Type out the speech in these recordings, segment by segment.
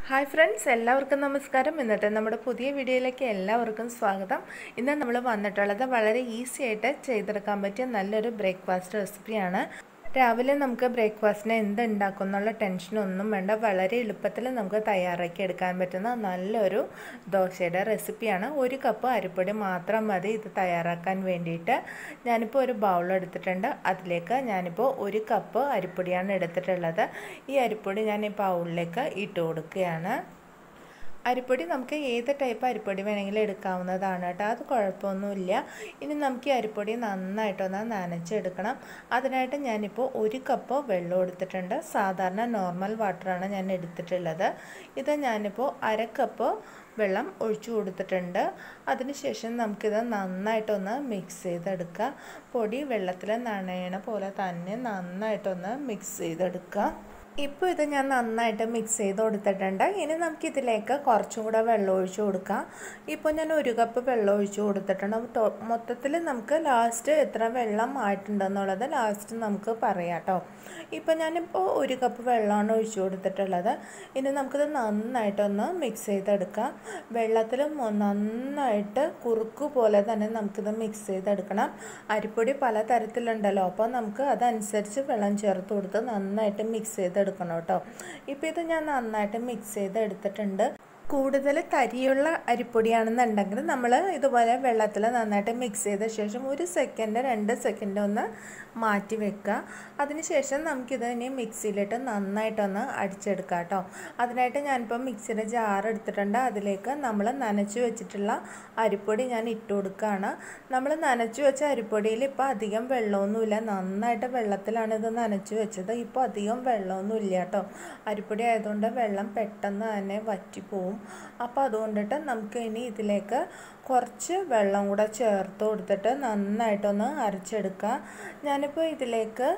hi friends എല്ലാവർക്കും നമസ്കാരം ഇന്നത്തെ നമ്മുടെ പുതിയ വീഡിയോയിലേക്ക് എല്ലാവർക്കും സ്വാഗതം ഇന്ന് നമ്മൾ വന്നിട്ടുള്ളത് വളരെ ഈസി ആയിട്ട് ചെയ്തെടുക്കാൻ പറ്റിയ നല്ലൊരു ബ്രേക്ക്ഫാസ്റ്റ് റെസിപ്പിയാണ് രാവിലെ നമുക്ക് ബ്രേക്ക്ഫാസ്റ്റിന് എന്ത് ഉണ്ടാക്കും എന്നുള്ള ടെൻഷനൊന്നും വേണ്ട വളരെ എളുപ്പത്തിൽ നമുക്ക് തയ്യാറാക്കി എടുക്കാൻ പറ്റുന്ന നല്ലൊരു ദോശയുടെ റെസിപ്പിയാണ് ഒരു കപ്പ് അരിപ്പൊടി മാത്രം മതി ഇത് തയ്യാറാക്കാൻ വേണ്ടിയിട്ട് ഞാനിപ്പോൾ ഒരു ബൗൾ എടുത്തിട്ടുണ്ട് അതിലേക്ക് ഞാനിപ്പോൾ ഒരു കപ്പ് അരിപ്പൊടിയാണ് എടുത്തിട്ടുള്ളത് ഈ അരിപ്പൊടി ഞാൻ ഈ ബൗളിലേക്ക് ഇട്ട് കൊടുക്കുകയാണ് അരിപ്പൊടി നമുക്ക് ഏത് ടൈപ്പ് അരിപ്പൊടി വേണമെങ്കിലും എടുക്കാവുന്നതാണ് കേട്ടോ അത് കുഴപ്പമൊന്നുമില്ല ഇനി നമുക്ക് ഈ അരിപ്പൊടി നന്നായിട്ടൊന്ന് നനച്ചെടുക്കണം അതിനായിട്ട് ഞാനിപ്പോൾ ഒരു കപ്പ് വെള്ളം എടുത്തിട്ടുണ്ട് സാധാരണ നോർമൽ വാട്ടറാണ് ഞാൻ എടുത്തിട്ടുള്ളത് ഇത് ഞാനിപ്പോൾ അര കപ്പ് വെള്ളം ഒഴിച്ചു കൊടുത്തിട്ടുണ്ട് അതിനുശേഷം നമുക്കിത് നന്നായിട്ടൊന്ന് മിക്സ് ചെയ്തെടുക്കുക പൊടി വെള്ളത്തിൽ നനയണ പോലെ തന്നെ നന്നായിട്ടൊന്ന് മിക്സ് ചെയ്തെടുക്കുക ഇപ്പോൾ ഇത് ഞാൻ നന്നായിട്ട് മിക്സ് ചെയ്ത് കൊടുത്തിട്ടുണ്ട് ഇനി നമുക്കിതിലേക്ക് കുറച്ചും കൂടെ വെള്ളം ഒഴിച്ച് കൊടുക്കാം ഇപ്പോൾ ഞാൻ ഒരു കപ്പ് വെള്ളം ഒഴിച്ച് കൊടുത്തിട്ടുണ്ട് മൊത്തത്തിൽ നമുക്ക് ലാസ്റ്റ് എത്ര വെള്ളം ആയിട്ടുണ്ടെന്നുള്ളത് ലാസ്റ്റ് നമുക്ക് പറയാം കേട്ടോ ഇപ്പോൾ ഞാനിപ്പോൾ ഒരു കപ്പ് വെള്ളമാണ് ഒഴിച്ച് കൊടുത്തിട്ടുള്ളത് ഇനി നമുക്കിത് നന്നായിട്ടൊന്ന് മിക്സ് ചെയ്തെടുക്കാം വെള്ളത്തിൽ നന്നായിട്ട് കുറുക്ക് പോലെ തന്നെ നമുക്കിത് മിക്സ് ചെയ്തെടുക്കണം അരിപ്പൊടി പല തരത്തിലുണ്ടല്ലോ അപ്പോൾ നമുക്ക് അതനുസരിച്ച് വെള്ളം ചേർത്ത് കൊടുത്ത് നന്നായിട്ട് മിക്സ് ചെയ്തെടുക്കണം എടുക്കണം കേട്ടോ ഇപ്പോൾ ഇത് ഞാൻ നന്നായിട്ട് മിക്സ് ചെയ്ത് എടുത്തിട്ടുണ്ട് കൂടുതൽ തരിയുള്ള അരിപ്പൊടിയാണെന്നുണ്ടെങ്കിൽ നമ്മൾ ഇതുപോലെ വെള്ളത്തിൽ നന്നായിട്ട് മിക്സ് ചെയ്ത ശേഷം ഒരു സെക്കൻഡ് രണ്ട് സെക്കൻഡ് ഒന്ന് മാറ്റി വെക്കുക അതിനുശേഷം നമുക്കിത് ഇനി മിക്സിയിലിട്ട് നന്നായിട്ടൊന്ന് അടിച്ചെടുക്കാം കേട്ടോ അതിനായിട്ട് ഞാനിപ്പോൾ മിക്സിയുടെ ജാർ എടുത്തിട്ടുണ്ട് അതിലേക്ക് നമ്മൾ നനച്ച് വെച്ചിട്ടുള്ള അരിപ്പൊടി ഞാൻ ഇട്ട് കൊടുക്കുകയാണ് നമ്മൾ നനച്ച് വെച്ച അരിപ്പൊടിയിൽ ഇപ്പോൾ അധികം വെള്ളമൊന്നുമില്ല നന്നായിട്ട് വെള്ളത്തിലാണ് ഇത് നനച്ച് വെച്ചത് ഇപ്പോൾ അധികം വെള്ളമൊന്നുമില്ല കേട്ടോ അരിപ്പൊടി ആയതുകൊണ്ട് വെള്ളം പെട്ടെന്ന് തന്നെ വറ്റിപ്പോവും അപ്പോൾ അതുകൊണ്ടിട്ട് നമുക്ക് ഇനി ഇതിലേക്ക് കുറച്ച് വെള്ളം കൂടെ ചേർത്ത് കൊടുത്തിട്ട് നന്നായിട്ടൊന്ന് അരച്ചെടുക്കുക ഞാനിപ്പോൾ ഇതിലേക്ക്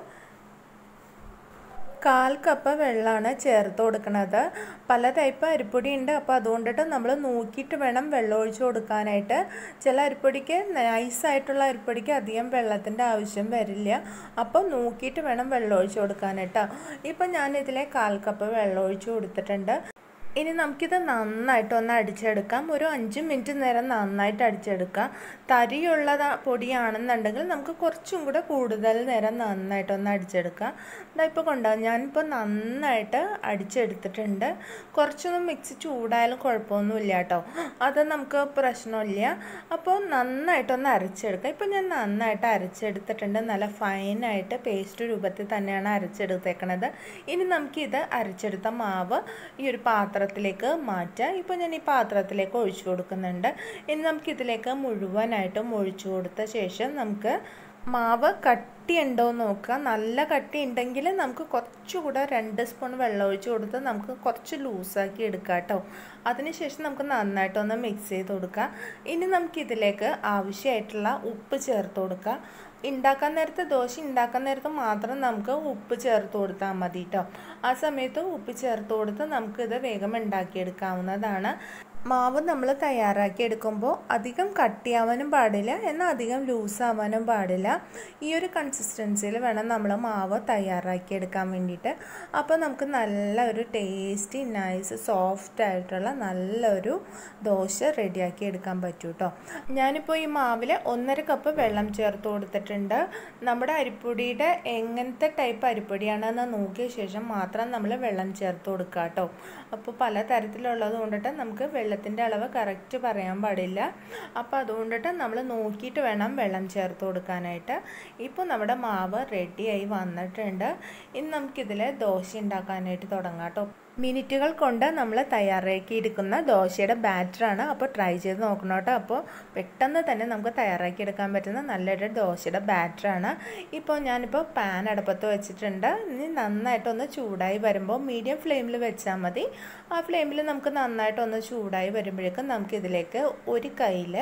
കാൽ കപ്പ് വെള്ളമാണ് ചേർത്ത് കൊടുക്കുന്നത് പല ടൈപ്പ് അരിപ്പൊടി ഉണ്ട് അപ്പോൾ അതുകൊണ്ടിട്ട് നമ്മൾ നോക്കിയിട്ട് വേണം വെള്ളം ഒഴിച്ച് കൊടുക്കാനായിട്ട് ചില അരിപ്പൊടിക്ക് നൈസായിട്ടുള്ള അരിപ്പൊടിക്ക് അധികം വെള്ളത്തിൻ്റെ ആവശ്യം വരില്ല അപ്പോൾ നോക്കിയിട്ട് വേണം വെള്ളം ഒഴിച്ച് കൊടുക്കാനായിട്ട് ഇപ്പം ഞാനിതിലെ കാൽ കപ്പ് വെള്ളം ഒഴിച്ച് കൊടുത്തിട്ടുണ്ട് ഇനി നമുക്കിത് നന്നായിട്ടൊന്ന് അടിച്ചെടുക്കാം ഒരു അഞ്ച് മിനിറ്റ് നേരം നന്നായിട്ട് അടിച്ചെടുക്കാം തരിയുള്ള പൊടിയാണെന്നുണ്ടെങ്കിൽ നമുക്ക് കുറച്ചും കൂടെ കൂടുതൽ നേരം നന്നായിട്ടൊന്ന് അടിച്ചെടുക്കാം ഇതാ ഇപ്പോൾ കൊണ്ടോ ഞാനിപ്പോൾ നന്നായിട്ട് അടിച്ചെടുത്തിട്ടുണ്ട് കുറച്ചൊന്നും മിക്സി ചൂടായാലും കുഴപ്പമൊന്നുമില്ല കേട്ടോ അത് നമുക്ക് പ്രശ്നമില്ല അപ്പോൾ നന്നായിട്ടൊന്ന് അരച്ചെടുക്കാം ഇപ്പോൾ ഞാൻ നന്നായിട്ട് അരച്ചെടുത്തിട്ടുണ്ട് നല്ല ഫൈനായിട്ട് പേസ്റ്റ് രൂപത്തിൽ തന്നെയാണ് അരച്ചെടുത്തേക്കണത് ഇനി നമുക്കിത് അരച്ചെടുത്ത മാവ് ഈ ഒരു പാത്രം പാത്രത്തിലേക്ക് മാറ്റാം ഇപ്പോൾ ഞാൻ ഈ പാത്രത്തിലേക്ക് ഒഴിച്ചു കൊടുക്കുന്നുണ്ട് ഇനി നമുക്കിതിലേക്ക് മുഴുവനായിട്ടും ഒഴിച്ചു കൊടുത്ത ശേഷം നമുക്ക് മാവ് കട്ടിയുണ്ടോ എന്ന് നോക്കുക നല്ല കട്ടി ഉണ്ടെങ്കിൽ നമുക്ക് കുറച്ചുകൂടെ രണ്ട് സ്പൂൺ വെള്ളം ഒഴിച്ച് കൊടുത്ത് നമുക്ക് കുറച്ച് ലൂസാക്കി എടുക്കാം കേട്ടോ അതിനുശേഷം നമുക്ക് നന്നായിട്ടൊന്ന് മിക്സ് ചെയ്ത് കൊടുക്കുക ഇനി നമുക്കിതിലേക്ക് ആവശ്യമായിട്ടുള്ള ഉപ്പ് ചേർത്ത് കൊടുക്കുക ഉണ്ടാക്കാൻ നേരത്ത് ദോശ ഉണ്ടാക്കാൻ നേരത്ത് മാത്രം നമുക്ക് ഉപ്പ് ചേർത്ത് കൊടുത്താൽ മതി കേട്ടോ ആ സമയത്ത് ഉപ്പ് ചേർത്ത് കൊടുത്ത് നമുക്കിത് വേഗം ഉണ്ടാക്കിയെടുക്കാവുന്നതാണ് മാവ് നമ്മൾ തയ്യാറാക്കി എടുക്കുമ്പോൾ അധികം കട്ടിയാവാനും പാടില്ല എന്നാൽ അധികം ലൂസാവാനും പാടില്ല ഈ ഒരു കൺസിസ്റ്റൻസിയിൽ വേണം നമ്മൾ മാവ് തയ്യാറാക്കി എടുക്കാൻ വേണ്ടിയിട്ട് അപ്പോൾ നമുക്ക് നല്ല ഒരു ടേസ്റ്റി നൈസ് സോഫ്റ്റ് ആയിട്ടുള്ള നല്ലൊരു ദോശ റെഡിയാക്കി എടുക്കാൻ പറ്റും കേട്ടോ ഞാനിപ്പോൾ ഈ മാവിൽ ഒന്നര കപ്പ് വെള്ളം ചേർത്ത് കൊടുത്തിട്ടുണ്ട് നമ്മുടെ അരിപ്പൊടിയുടെ എങ്ങനത്തെ ടൈപ്പ് അരിപ്പൊടിയാണെന്ന് നോക്കിയ ശേഷം മാത്രം നമ്മൾ വെള്ളം ചേർത്ത് കൊടുക്കുക കേട്ടോ അപ്പോൾ പല തരത്തിലുള്ളത് കൊണ്ടിട്ട് നമുക്ക് വെള്ളത്തിൻ്റെ അളവ് കറക്റ്റ് പറയാൻ പാടില്ല അപ്പോൾ അതുകൊണ്ടിട്ട് നമ്മൾ നോക്കിയിട്ട് വേണം വെള്ളം ചേർത്ത് കൊടുക്കാനായിട്ട് ഇപ്പോൾ നമ്മുടെ മാവ് റെഡിയായി വന്നിട്ടുണ്ട് ഇനി നമുക്കിതിൽ ദോശ ഉണ്ടാക്കാനായിട്ട് തുടങ്ങാം കേട്ടോ മിനിറ്റുകൾ കൊണ്ട് നമ്മൾ തയ്യാറാക്കി എടുക്കുന്ന ദോശയുടെ ബാറ്ററാണ് അപ്പോൾ ട്രൈ ചെയ്ത് നോക്കണം കേട്ടോ അപ്പോൾ പെട്ടെന്ന് തന്നെ നമുക്ക് തയ്യാറാക്കി എടുക്കാൻ പറ്റുന്ന നല്ലൊരു ദോശയുടെ ബാറ്ററാണ് ഇപ്പോൾ ഞാനിപ്പോൾ പാൻ അടുപ്പത്ത് വെച്ചിട്ടുണ്ട് ഇനി നന്നായിട്ടൊന്ന് ചൂടായി വരുമ്പോൾ മീഡിയം ഫ്ലെയിമിൽ വെച്ചാൽ മതി ആ ഫ്ലെയിമിൽ നമുക്ക് നന്നായിട്ടൊന്ന് ചൂടായി വരുമ്പോഴേക്കും നമുക്കിതിലേക്ക് ഒരു കയ്യിൽ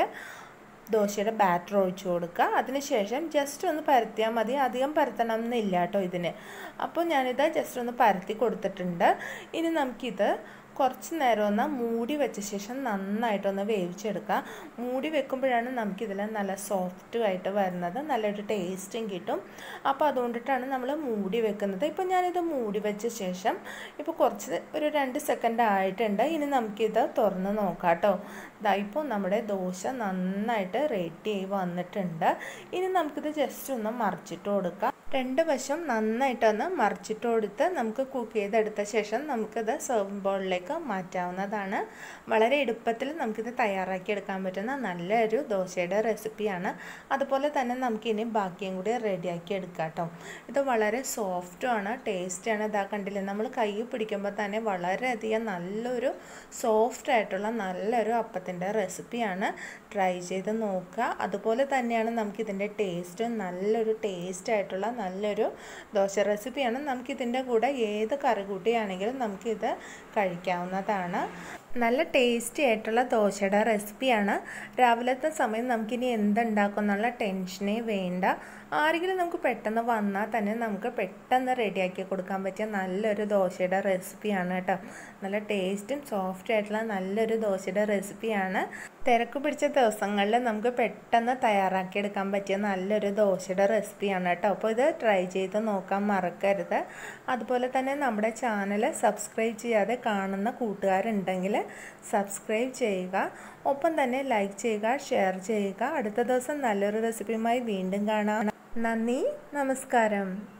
ദോശയുടെ ബാറ്റർ ഒഴിച്ചു കൊടുക്കുക അതിനുശേഷം ജസ്റ്റ് ഒന്ന് പരത്തിയാൽ മതി അധികം പരത്തണം എന്നില്ല കേട്ടോ ഇതിന് അപ്പോൾ ഞാനിത് ജസ്റ്റ് ഒന്ന് പരത്തി കൊടുത്തിട്ടുണ്ട് ഇനി നമുക്കിത് കുറച്ച് നേരം ഒന്ന് മൂടി വെച്ച ശേഷം നന്നായിട്ടൊന്ന് വേവിച്ചെടുക്കുക മൂടി വെക്കുമ്പോഴാണ് നമുക്കിതിൽ നല്ല സോഫ്റ്റ് ആയിട്ട് വരുന്നത് നല്ലൊരു ടേസ്റ്റും കിട്ടും അപ്പോൾ അതുകൊണ്ടിട്ടാണ് നമ്മൾ മൂടി വെക്കുന്നത് ഇപ്പോൾ ഞാനിത് മൂടി വെച്ച ശേഷം ഇപ്പോൾ കുറച്ച് ഒരു രണ്ട് സെക്കൻഡ് ആയിട്ടുണ്ട് ഇനി നമുക്കിത് തുറന്ന് നോക്കാം കേട്ടോ ഇതാ ഇപ്പോൾ നമ്മുടെ ദോശ നന്നായിട്ട് റെഡി ആയി വന്നിട്ടുണ്ട് ഇനി നമുക്കിത് ജസ്റ്റ് ഒന്ന് മറിച്ചിട്ട് കൊടുക്കാം രണ്ട് വശം നന്നായിട്ടൊന്ന് മറിച്ചിട്ട് കൊടുത്ത് നമുക്ക് കുക്ക് ചെയ്തെടുത്ത ശേഷം നമുക്കിത് സെർവ് ബോളിലേക്ക് മാറ്റാവുന്നതാണ് വളരെ എളുപ്പത്തിൽ നമുക്കിത് തയ്യാറാക്കി എടുക്കാൻ പറ്റുന്ന നല്ലൊരു ദോശയുടെ റെസിപ്പിയാണ് അതുപോലെ തന്നെ നമുക്കിനി ബാക്കിയും കൂടി റെഡിയാക്കി എടുക്കാം കേട്ടോ ഇത് വളരെ സോഫ്റ്റുമാണ് ടേസ്റ്റിയാണ് ഇതാ കണ്ടില്ലേ നമ്മൾ കൈ പിടിക്കുമ്പോൾ തന്നെ വളരെയധികം നല്ലൊരു സോഫ്റ്റ് ആയിട്ടുള്ള നല്ലൊരു അപ്പത്തിൻ്റെ റെസിപ്പിയാണ് ട്രൈ ചെയ്ത് നോക്കുക അതുപോലെ തന്നെയാണ് നമുക്കിതിൻ്റെ ടേസ്റ്റ് നല്ലൊരു ടേസ്റ്റ് ആയിട്ടുള്ള നല്ലൊരു ദോശ റെസിപ്പിയാണ് നമുക്കിതിൻ്റെ കൂടെ ഏത് കറി കൂട്ടിയാണെങ്കിലും നമുക്കിത് കഴിക്കാവുന്നതാണ് നല്ല ടേസ്റ്റി ആയിട്ടുള്ള ദോശയുടെ റെസിപ്പിയാണ് രാവിലത്തെ സമയം നമുക്കിനി എന്തുണ്ടാക്കും എന്നുള്ള ടെൻഷനേ വേണ്ട ആരെങ്കിലും നമുക്ക് പെട്ടെന്ന് വന്നാൽ തന്നെ നമുക്ക് പെട്ടെന്ന് റെഡിയാക്കി കൊടുക്കാൻ പറ്റിയ നല്ലൊരു ദോശയുടെ റെസിപ്പിയാണ് കേട്ടോ നല്ല ടേസ്റ്റും സോഫ്റ്റ് ആയിട്ടുള്ള നല്ലൊരു ദോശയുടെ റെസിപ്പിയാണ് തിരക്ക് പിടിച്ച ദിവസങ്ങളിൽ നമുക്ക് പെട്ടെന്ന് തയ്യാറാക്കിയെടുക്കാൻ പറ്റിയ നല്ലൊരു ദോശയുടെ റെസിപ്പിയാണ് കേട്ടോ അപ്പോൾ ഇത് ട്രൈ ചെയ്ത് നോക്കാൻ മറക്കരുത് അതുപോലെ തന്നെ നമ്മുടെ ചാനൽ സബ്സ്ക്രൈബ് ചെയ്യാതെ കാണുന്ന കൂട്ടുകാരുണ്ടെങ്കിൽ സബ്സ്ക്രൈബ് ചെയ്യുക ഒപ്പം തന്നെ ലൈക്ക് ചെയ്യുക ഷെയർ ചെയ്യുക അടുത്ത ദിവസം നല്ലൊരു റെസിപ്പിയുമായി വീണ്ടും കാണാം നന്ദി നമസ്കാരം